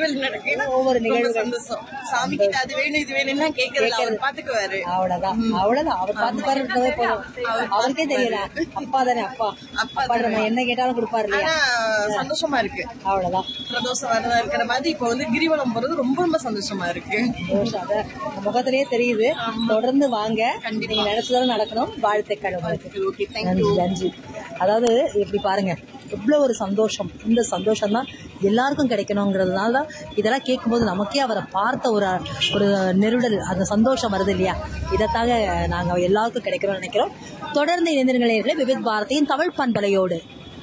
நிகழ்வுகள் நடக்கும் ஒவ்வொரு ரொம்ப நிகழ்வுகள். சந்தோஷம் சாமி கிட்ட அது வேணும் இது வேணும்னா கேக்குறது அவர் பாத்துக்குவாரு அவ்வளவுதான் அவ்வளவுதான் அவர் பார்த்து பாருன்றதே போதும் அவருக்கே தெரியல அப்பா தானே அப்பா அப்பா அப்பா நம்ம என்ன கேட்டாலும் கொடுப்பாரு இல்லையா ஆனா சந்தோஷமா இருக்கு அவ்வளவுதான் பிரதோஷம் வரதா இருக்கிற மாதிரி இப்ப வந்து கிரிவலம் போறது ரொம்ப ரொம்ப சந்தோஷமா இருக்கு சந்தோஷம் அத உங்க முகத்திலேயே தெரியுது தொடர்ந்து வாங்க நீங்க நினைச்சதாலும் நடக்கணும் வாழ்த்துக்கள் உங்களுக்கு ஓகே நன்றி நன்றி அதாவது இப்படி பாருங்க எவ்வளவு ஒரு சந்தோஷம் இந்த சந்தோஷம் தான் எல்லாருக்கும் கிடைக்கணுங்கிறதுனால தான் இதெல்லாம் கேட்கும்போது நமக்கே அவரை பார்த்த ஒரு ஒரு நெருடல் அந்த சந்தோஷம் வருது இல்லையா இதைத்தாக நாங்க எல்லாருக்கும் கிடைக்கணும்னு நினைக்கிறோம் தொடர்ந்து இணைந்திருங்களே விவித் பாரதியின் தமிழ் பண்பலையோடு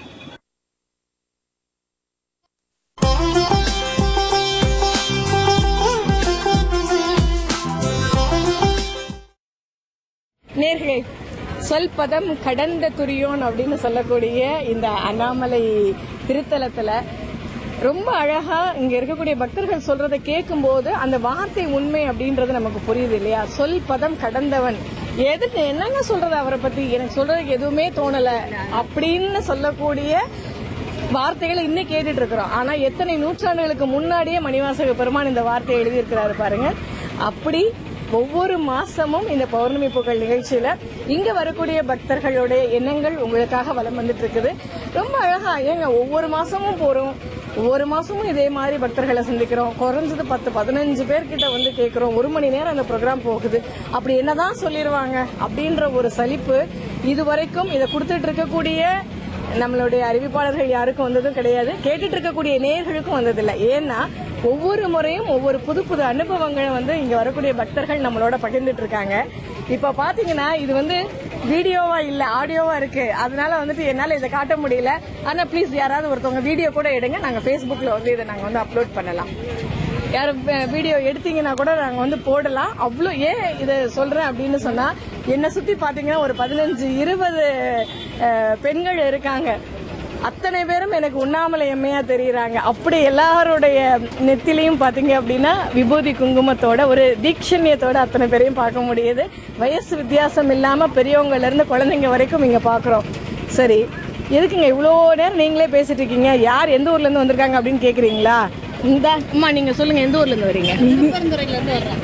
நேர்களே சொல்பதம் கடந்த துரியோன் அப்படின்னு சொல்லக்கூடிய இந்த அண்ணாமலை திருத்தலத்துல ரொம்ப அழகா இங்க இருக்கக்கூடிய பக்தர்கள் சொல்றதை கேட்கும்போது அந்த வார்த்தை உண்மை அப்படின்றது நமக்கு புரியுது இல்லையா சொல் பதம் கடந்தவன் எதுக்கு என்னங்க சொல்றது அவரை பத்தி எனக்கு சொல்றதுக்கு எதுவுமே தோணல அப்படின்னு சொல்லக்கூடிய வார்த்தைகளை இன்னும் கேட்டுட்டு இருக்கிறோம் ஆனா எத்தனை நூற்றாண்டுகளுக்கு முன்னாடியே மணிவாசக பெருமான் இந்த வார்த்தையை எழுதியிருக்கிறாரு பாருங்க அப்படி ஒவ்வொரு மாசமும் இந்த பௌர்ணமி புகழ் நிகழ்ச்சியில இங்க வரக்கூடிய பக்தர்களுடைய எண்ணங்கள் உங்களுக்காக வலம் வந்துட்டு இருக்குது ரொம்ப அழகா ஏங்க ஒவ்வொரு மாசமும் போறோம் ஒவ்வொரு மாசமும் இதே மாதிரி பக்தர்களை சந்திக்கிறோம் குறைஞ்சது பத்து பதினஞ்சு பேர்கிட்ட வந்து கேட்கிறோம் ஒரு மணி நேரம் அந்த ப்ரோக்ராம் போகுது அப்படி என்னதான் சொல்லிடுவாங்க அப்படின்ற ஒரு சலிப்பு இதுவரைக்கும் இதை கொடுத்துட்டு இருக்கக்கூடிய நம்மளுடைய அறிவிப்பாளர்கள் யாருக்கும் வந்ததும் கிடையாது கேட்டுட்டு இருக்கக்கூடிய நேயர்களுக்கும் வந்ததில்லை ஏன்னா ஒவ்வொரு முறையும் ஒவ்வொரு புது புது அனுபவங்களை வந்து இங்க வரக்கூடிய பக்தர்கள் நம்மளோட பகிர்ந்துட்டு இருக்காங்க இப்ப பாத்தீங்கன்னா இது வந்து வீடியோவா இல்ல ஆடியோவா இருக்கு அதனால வந்துட்டு என்னால இதை காட்ட முடியல ஆனா ப்ளீஸ் யாராவது ஒருத்தவங்க வீடியோ கூட எடுங்க நாங்க Facebookல வந்து இதை நாங்க வந்து அப்லோட் பண்ணலாம் யாரும் வீடியோ எடுத்தீங்கன்னா கூட நாங்க வந்து போடலாம் அவ்வளோ ஏன் இதை சொல்றேன் அப்படின்னு சொன்னா என்னை சுத்தி பாத்தீங்கன்னா ஒரு பதினஞ்சு இருபது அஹ், பெண்கள் இருக்காங்க அத்தனை பேரும் எனக்கு உண்ணாமலை எம்மையா தெரியுறாங்க அப்படி எல்லாருடைய நெத்திலையும் பாத்தீங்க அப்படின்னா விபூதி குங்குமத்தோட ஒரு தீட்சண்யத்தோட அத்தனை பேரையும் பார்க்க முடியுது வயசு வித்தியாசம் இல்லாம பெரியவங்கல இருந்து குழந்தைங்க வரைக்கும் இங்க பாக்குறோம் சரி எதுக்குங்க இவ்வளோ நேரம் நீங்களே பேசிட்டு இருக்கீங்க யார் எந்த ஊர்ல இருந்து வந்திருக்காங்க அப்படின்னு கேக்குறீங்களா இந்த அம்மா நீங்க சொல்லுங்க எந்த ஊர்ல இருந்து வரீங்க திருப்பரந்துறையில இருந்து வர்றோம்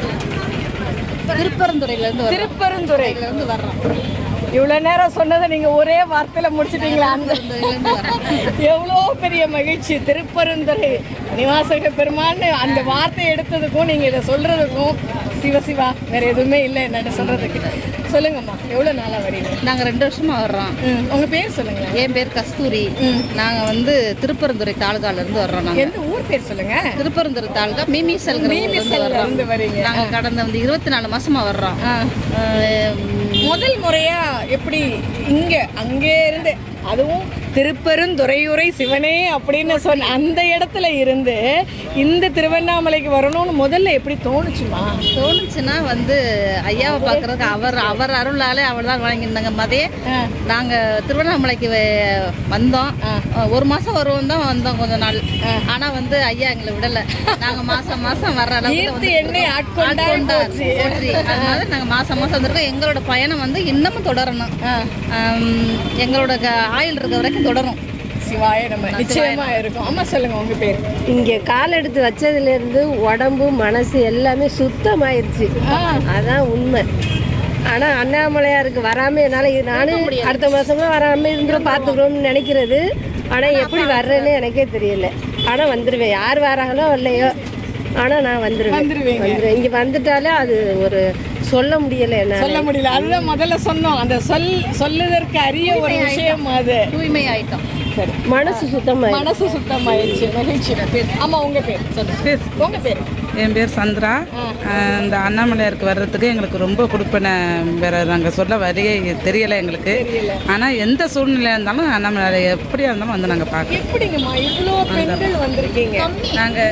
திருப்பரந்துறையில இருந்து வர்றோம் திருப்பரந்துறை இருந்து வர்றோம் இவ்வளவு நேரம் சொன்னதை நீங்க ஒரே வார்த்தையில முடிச்சிட்டீங்களா அந்த இருந்து வர்றோம் எவ்வளோ பெரிய மகிழ்ச்சி திருப்பரந்துரை நிவாசக பெருமான்னு அந்த வார்த்தை எடுத்ததுக்கும் நீங்க இதை சொல்றதுக்கும் சிவசிவா வேற எதுவுமே இல்லை என்னன்னு சொல்றதுக்கு சொல்லுங்கம்மா எவ்வளவு நாளா வரீங்க நாங்க ரெண்டு வருஷமா வர்றோம் ம், உங்க பேர் சொல்லுங்களேன் என் பேர் கஸ்தூரி நாங்க வந்து திருப்பரந்துறை தாலுகால இருந்து வர்றோம் நாங்க எந்த ஊர் பேர் சொல்லுங்க திருப்பரந்துறை தாலுகா மீமிசல்ங்கிற ஊர்ல இருந்து மீமிசல்ல வர்றோம் இருந்து வரீங்க. நாங்க கடந்த வந்து இருபத்தி நாலு மாசமா வர்றோம் ஆ. அஹ், முதல் முறையா எப்படி இங்க அங்கே இருந்து அதுவும் திருப்பெருந்துறையுரை சிவனே அப்படின்னு சொன்ன அந்த இடத்துல இருந்து இந்த திருவண்ணாமலைக்கு வரணும்னு முதல்ல எப்படி தோணுச்சுமா தோணுச்சுன்னா வந்து ஐயாவை பார்க்கறதுக்கு அவர் அவர் அருளாலே அவர் தான் வாங்கியிருந்தாங்க மதே நாங்க திருவண்ணாமலைக்கு வ- வந்தோம் அஹ், ஒரு மாசம் வருவோம் தான் வந்தோம் கொஞ்ச நாள் ஆனா வந்து ஐயா எங்களை விடல நாங்க மாசம் மாசம் வர்ற அளவுக்கு ஈர்த்து வந்து எண்ணெய் ஆட்கொண்டார் ஆட்கொண்டார். போற்றி. போற்றி. அதனால நாங்க மாசம் மாசம் வந்திருக்கோம் எங்களோட பயணம் வந்து இன்னமும் தொடரணும் ஆம், எங்களோட க- ஆயுள் இருக்க வரைக்கும் தொடரும் சிவாய நம்ம நிச்சயமா இருக்கும் அம்மா சொல்லுங்க உங்க பேர் இங்க கால் எடுத்து வச்சதுல இருந்து உடம்பு மனசு எல்லாமே சுத்தமாயிருச்சு அதான் உண்மை ஆனா அண்ணாமலையாருக்கு வராம என்னால இது நானும் அடுத்த மாசமா வராம இருந்துரும் பாத்துக்கிறோம்னு நினைக்கிறது ஆனா எப்படி வர்றேன்னு எனக்கே தெரியல ஆனா வந்துருவேன் யார் வராங்களோ இல்லையோ ஆனா நான் வந்துருவேன் வந்துருவீங்க. வந்துருவேன் இங்க வந்துட்டாலே அது ஒரு சொல்ல முடியல என்ன சொல்ல முடியல அதுதான் முதல்ல சொன்னோம் அந்த சொல் சொல்லுதற்கு அரிய ஒரு விஷயம் அது தூய்மை ஆயிட்டோம் சரி மனசு சுத்தமாயி மனசு சுத்தமாயிடுச்சு மகிழ்ச்சி ஆமா உங்க பேர் சொல்லுங்க உங்க பேர் என் பேர் சந்திரா அஹ் இந்த அண்ணாமலையாருக்கு வர்றதுக்கு எங்களுக்கு ரொம்ப கொடுப்பன வேற நாங்கள் சொல்ல வரையே தெரியலை எங்களுக்கு ஆனால் எந்த சூழ்நிலையாக இருந்தாலும் அண்ணாமலை எப்படியா இருந்தாலும் வந்து நாங்கள் பார்க்கலாம் எப்படிங்கம்மா இவ்வளோ பெண்கள் வந்திருக்கீங்க நாங்கள்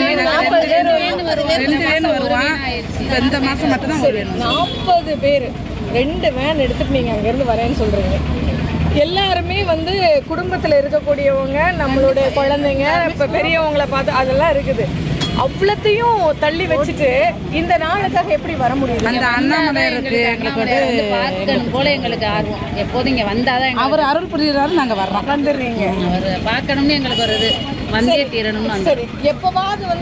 ரெண்டு வேணும் வருவோம் இப்போ இந்த மாதம் மட்டும்தான் ஒரு வேணும் நாற்பது பேர் ரெண்டு வேன் எடுத்துட்டு நீங்க அங்கிருந்து வரேன்னு சொல்றீங்க எல்லாருமே வந்து குடும்பத்துல இருக்கக்கூடியவங்க நம்மளுடைய குழந்தைங்க இப்ப பெரியவங்களை பார்த்து அதெல்லாம் இருக்குது அவ்வளத்தையும் தள்ளி வச்சுட்டு இந்த நாளுக்காக எப்படி வர முடியும் அந்த அண்ணாமலையாருக்கு எங்களுக்கு வந்து வந்து பார்க்கணும் போல எங்களுக்கு ஆர்வம் எப்போதும் இங்க வந்தாதான் எங்களுக்கு அவர் அருள் புரியுறாரு நாங்கள் வர்றோம் வந்துடுறீங்க அவர் பார்க்கணும்னு எங்களுக்கு ஒரு இது வந்தே தீரணும்னு சரி எப்பவாவது வந்து